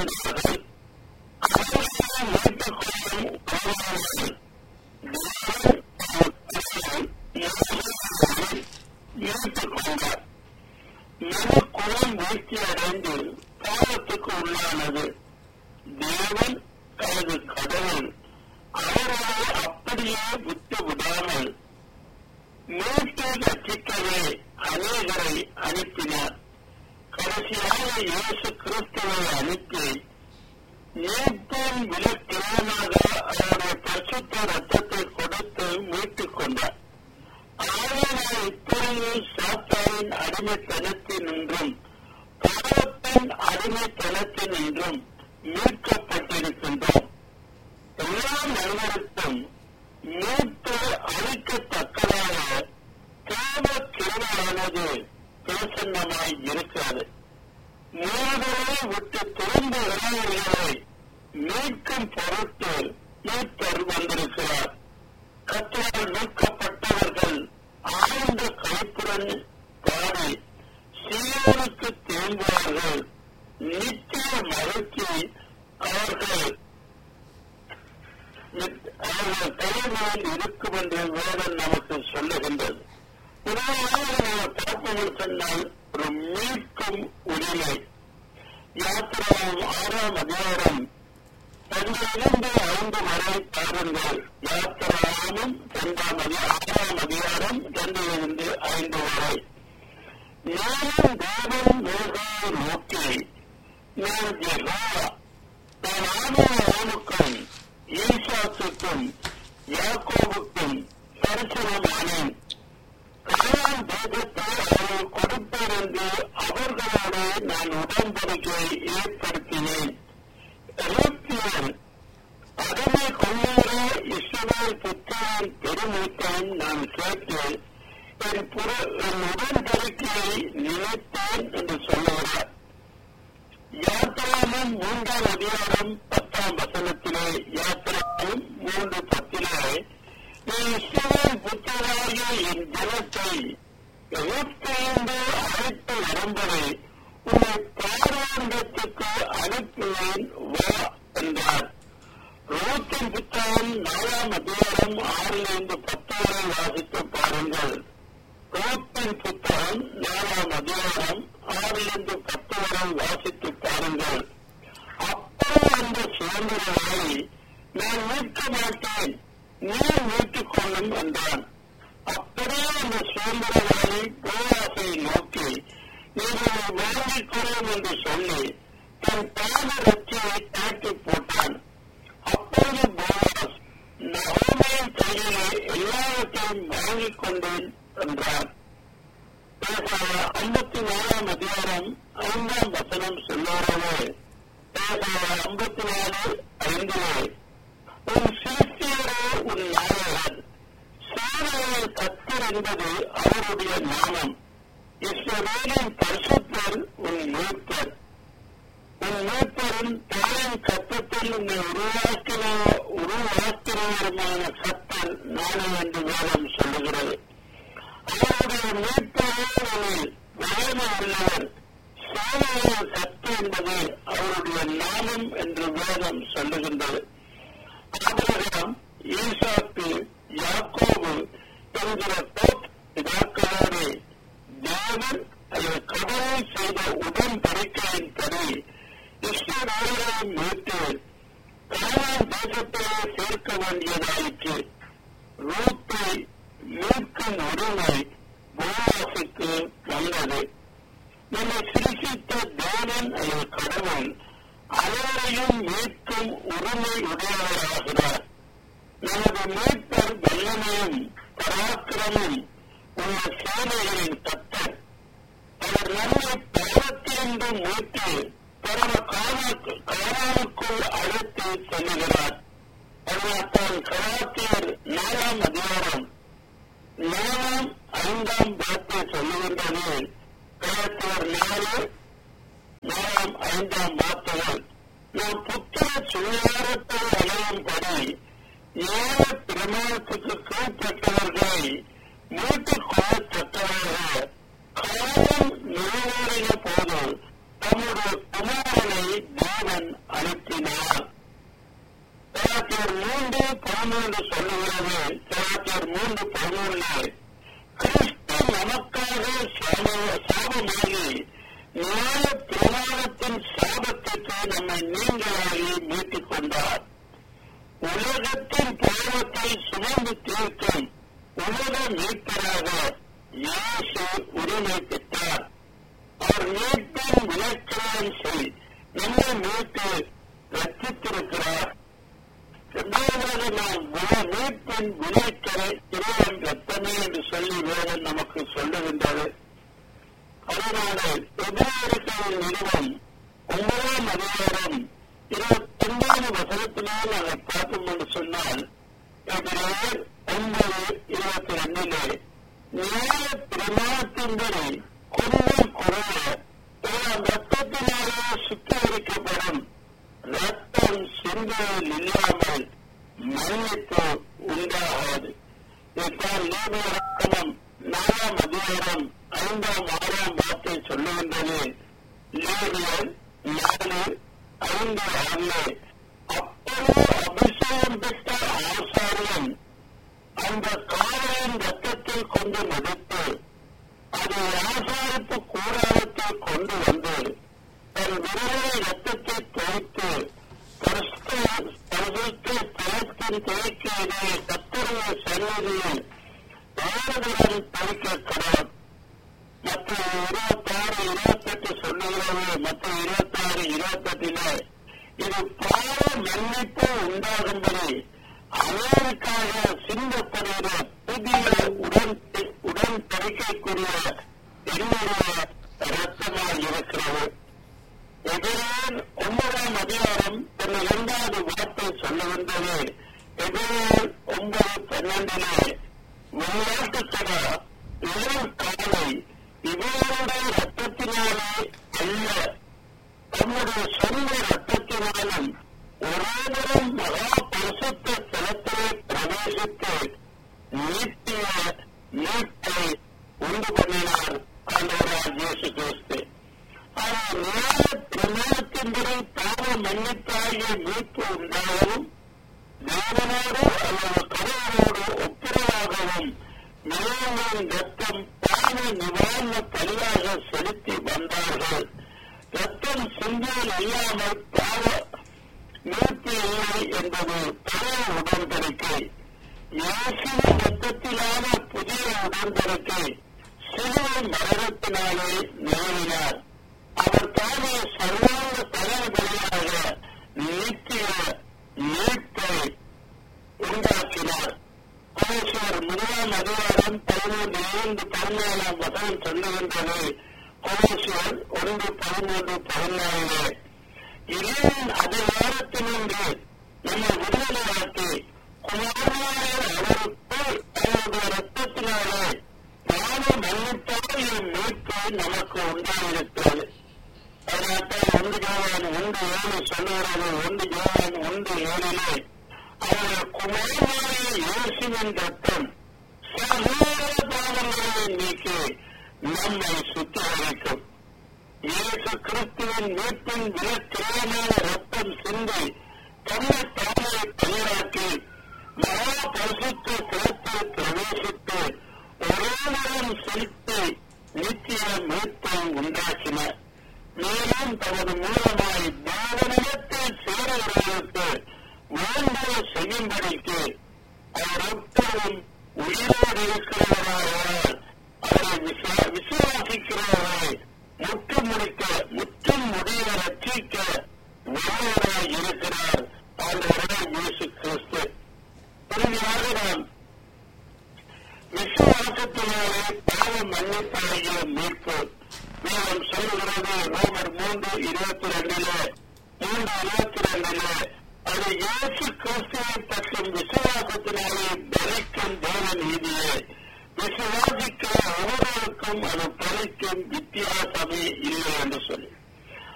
கொண்டார்கள் அவர்களை மீட்டுக் கொள்ளும் உறவாளர்கள் மீட்டுக் கொண்டார் மன குலம் வீழ்ச்சி அடைந்து பாவத்துக்கு உள்ளானது தேவன் தனது கடவுள் அவர்களை அப்படியே விட்டு விடாமல் மீட்டு ரட்சிக்கவே அநேகரை அனுப்பினார் கடைசியாக இயேசு கிறிஸ்துவை அனுப்பி மீட்பின் விலக்கிரமாக அவருடைய பரிசுத்த ரத்தத்தை கொடுத்து மீட்டுக் கொண்டார் ஆனால் இப்பொழுது சாத்தானின் அடிமைத்தனத்தினின்றும் பாவத்தின் அடிமைத்தனத்தினின்றும் மீட்கப்பட்டிருக்கின்றோம் எல்லா மனிதருக்கும் மீட்பு அளிக்கத்தக்கதாக தேவ கிருமையானது பிரசன்னமாய் இருக்கிறது மூவரை விட்டு திரும்ப இளைஞர்களை மீட்கும் பொருட்டு மீட்பர் வந்திருக்கிறார் கத்தரால் மீட்கப்பட்டவர்கள் ஆழ்ந்த கழிப்புடன் பாடி சீரனுக்கு திரும்புவார்கள் நித்திய மகிழ்ச்சி அவர்கள் அவர்கள் தலைமையில் இருக்கும் என்று வேதம் நமக்கு சொல்லுகின்றது உதாரணமாக நம்ம பார்ப்போம் சொன்னால் ஒரு மீட்கும் உரிமை யாத்திராவும் ஆறாம் அதிகாரம் பன்னிரண்டு ஐந்து வரை பாருங்கள் யாத்திராவும் இரண்டாம் அதி ஆறாம் அதிகாரம் இரண்டிலிருந்து ஐந்து வரை நானும் தேவன் மேகாவை நோக்கி நான் யெகோவா நான் ஆதாரமுக்கும் ஈசாத்துக்கும் யாக்கோவுக்கும் தரிசனமானேன் காலான் தேசத்தை அவர்கள் கொடுப்பேன் என்று அவர்களோடு நான் உடன்படிக்கை ஏற்படுத்தினேன் எகிப்தியன் அடிமை கொள்ளுகிற இஸ்ரவேல் புத்திரன் பெருமூத்தையும் நான் கேட்டு என் புற என் உடன்படிக்கையை நினைத்தேன் என்று சொல்லுகிறார் யாத்திராவும் மூன்றாம் அதிகாரம் பத்தாம் வசனத்திலே யாத்திராவும் மூன்று பத்திலே நீ இஸ்ரவேல் புத்திராகிய என் ஜனத்தை எகிப்திலிருந்து அழைத்து வரும்படி உன்னை பாராண்டத்துக்கு அனுப்புவேன் வா என்றார் ரோத்தின் புத்தகம் நாலாம் அதிகாரம் ஆறிலிருந்து பத்து வரை வாசித்து பாருங்கள் ரோத்தின் புத்தகம் நாலாம் அதிகாரம் ஆறிலிருந்து பத்து வரை வாசித்து பாருங்கள் அப்போ அந்த சுதந்திரங்களை நான் மீட்க மாட்டேன் நீ மீட்டுக் கொள்ளும் என்றான் அப்படியே அந்த சுதந்திரங்களை போவாசை நோக்கி நீங்கள் வாங்கிக் கொள்ளும் என்று சொல்லி தன் பாத ரட்சியை தாக்கி போட்டான் அப்போது போவாஸ் நகோமையின் கையிலே எல்லாவற்றையும் வாங்கிக் கொண்டேன் என்றார் ஐம்பத்தி நாலாம் அதிகாரம் ஐந்தாம் வசனம் சொல்லுறவே ஐம்பத்தி நாலு ஐந்திலே உன் சிறுத்தியரோ உன் நாயகன் சாதனை கத்தர் என்பது அவருடைய நாமம் இஸ்ரவேலின் பரிசுத்தர் உன் மூத்தர் உன் மூத்தரும் தாயின் கத்தத்தில் உன்னை உருவாக்கின உருவாக்கினவருமான கத்தர் நானே என்று வேதம் சொல்லுகிறது அவருடைய மீட்பவர்களில் வயது உள்ளவர் சாலையின் சத்து என்பது அவருடைய நாமம் என்று வேதம் சொல்லுகின்றது ஆபிரகாம் ஈசாக்கு யாக்கோபு என்கிற போப் பிதாக்களோடு தேவன் அல்லது கடவுள் செய்த உடன்படிக்கையின்படி இஸ்ரவேலை மீட்டு காலான் தேசத்திலே சேர்க்க வேண்டியதாயிற்று ரூத்தை மீட்கும் உரிமை போவாசுக்கு வந்தது நம்மை சிருஷித்த தேவன் அல்லது கடவுள் அனைவரையும் மீட்கும் உரிமை உடையவராகிறார் நமது மீட்பர் வல்லமையும் பராக்கிரமும் உள்ள சேவைகளின் கத்தர் அவர் நம்மை பாவத்திலிருந்து மீட்டு பரம காலானுக்குள் அழைத்து செல்லுகிறார் அதனால்தான் கலாத்தியர் நாலாம் அதிகாரம் நாலாம் ஐந்தாம் வார்த்தை சொல்லுகின்றது கலாத்தியர் நாலு நாலாம் ஐந்தாம் வார்த்தைகள் நாம் புத்திர சுகாரத்தை அடையும்படி ஏழ பிரமாணத்துக்கு கீழ்பட்டவர்களை மீட்டுக் கொள்ளத்தக்கவராக காலம் நிறைவேறிய போது தம்முடைய குமாரனை தேவன் அனுப்பினார் கலாச்சார் மூன்று பதிமூன்று சொல்லுகிறது கலாச்சார் மூன்று பதிமூன்று கிறிஸ்து நமக்காக சாபமாகி நியாய பிரமாணத்தின் சாபத்திற்கு நம்மை நீங்களாகி மீட்டுக் கொண்டார் உலகத்தின் பாவத்தை சுமந்து தீர்க்கும் உலக மீட்பராக இயேசு உரிமை பெற்றார் அவர் மீட்பின் விளக்கம் செய் நம்மை மீட்டு ரச்சித்திருக்கிறார் இரண்டாவதாக நாம் மீட்பின் விளைச்சலை இறைவன் ரத்தமே என்று சொல்லி வேதம் நமக்கு சொல்லுகின்றது அதனால எதிர்களின் நிறுவனம் ஒன்பதாம் அதிகாரம் இருபத்தி ஒன்பது வசனத்திலே நாங்கள் பார்ப்போம் என்று சொன்னால் எதிராக ஒன்பது இருபத்தி ரெண்டிலே நியாய பிரமாணத்தின்படி கொஞ்சம் குறைய ரத்தத்தினாலே சுத்திகரிக்கப்படும் ரத்தம் சிந்தையில் இல்லாமல் மன்னிப்பு உண்டாகாது இதைத்தான் நீதிமன்றம் நாலாம் அதிகாரம் ஐந்தாம் ஆறாம் வார்த்தை சொல்லுகின்றது லேவியர் நாலு ஐந்து ஆறு அப்பொழுது அபிஷேகம் பெற்ற ஆசாரியன் அந்த காவலின் ரத்தத்தில் கொண்டு மதித்து அதை ஆசாரிப்பு கூடாரத்தில் கொண்டு வந்து தன் விரலை ரத்தத்தை துவைத்து தளத்தின் துவைக்கையிலே கத்தருடைய சன்னதியில் ஆறுதல் பறிக்கிறார் மற்ற இருபத்தாறு இருபத்தெட்டு சொல்லுகிறது மற்ற இருபத்தாறு இருபத்தெட்டில இது பாவ மன்னிப்பு உண்டாகும்படி அவருக்காக சிந்தப்படுகிற புதிய உடன் உடன்படிக்கைக்குரிய என்னுடைய ரத்தமாக இருக்கிறது எதிரான் ஒன்பதாம் அதிகாரம் தன் இரண்டாவது வார்த்தை சொல்லுகின்றது எதிரான் ஒன்பது பன்னெண்டிலே விளையாட்டு கடா இளம் காலை இவருடைய ரத்தத்தினாலே அல்ல தம்முடைய சொந்த ரத்தத்தினாலும் ஒருவரும் மகா பரிசுத்த ஸ்தலத்திலே பிரவேசித்து நீட்டிய மீட்பை உண்டு பண்ணினார் ஆண்டவராக இயேசு கிறிஸ்து ஆனால் நியாய பிரமாணத்தின்படி பாவ மன்னிப்பாகிய மீட்பு உண்டாகவும் தேவனோடு அல்லது கடவுளோடு ஒப்புரவாகவும் நிலங்களின் ரத்தம் பாவ நிவாரண பலியாக செலுத்தி வந்தார்கள் ரத்தம் சிந்தையில் இல்லாமல் பாவ மீட்பு இல்லை என்பது பழைய உடன்படிக்கை இயேசுவின் ரத்தத்திலான புதிய உடன்படிக்கை சிலுவை மரணத்தினாலே நிறுவினார் அவர் தானே சர்வாங்க தலைவலியாக நித்திய மீட்பை உண்டாக்கினார் கோஷர் முதலாம் அதிகாரம் பதிமூன்று இரண்டு பதினாலாம் வசனம் சொல்லுகின்றது கோஷர் ஒன்று பதிமூன்று பதினாலு இறைவன் அதிகாரத்தினின்று நம்மை விடுதலையாக்கி குமாரனாக அவருக்கு அவருடைய ரத்தத்தினாலே பாவ மன்னிப்பால் மீட்பு நமக்கு உண்டாயிருக்கிறது அதனால்தான் ஒன்று ஜோவான் ஒன்று ஏழு சொல்லுகிறது ஒன்று ஜோவான் ஒன்று ஏழிலே அவருடைய குமாரனாய இயேசுவின் ரத்தம் சகோதர பாவங்களை நீக்கி நம்மை சுத்திகரிக்கும் இயேசு கிறிஸ்துவின் மீட்பின் விலக்கிரமான ரத்தம் சிந்தி தன்னை தானே பயிராக்கி மகா பரிசுத்த சிறப்பில் பிரவேசித்து ஒருவரும் செலுத்தி நித்திய மீட்பை உண்டாக்கினார் மேலும் தமது மூலமாய் தேவனிடத்தில் சேருகிறவர்களுக்கு வேண்டுதலை செய்யும்படிக்கு அவர் எப்போதும் உயிரோடு இருக்கிறவராக அவரை விசுவாசிக்கிறவரை முற்று முடிக்க முற்றும் முடிய ரட்சிக்க வல்லவராய் இருக்கிறார் ஆண்டவராய் இயேசு கிறிஸ்து இறுதியாக நாம் விசுவாசத்தினாலே பாவ மன்னிப்பாகிய மீட்பு வேதம் சொல்லுகிறது ரோமர் மூன்று இருபத்தி ரெண்டிலே மூன்று இருபத்தி ரெண்டிலே அது இயேசு கிறிஸ்துவை பற்றும் விசுவாசத்தினாலே பலிக்கும் தேவ நீதியே விசுவாசிக்கிற ஒவ்வொருவருக்கும் அது பலிக்கும் வித்தியாசமே இல்லை என்று சொல்லி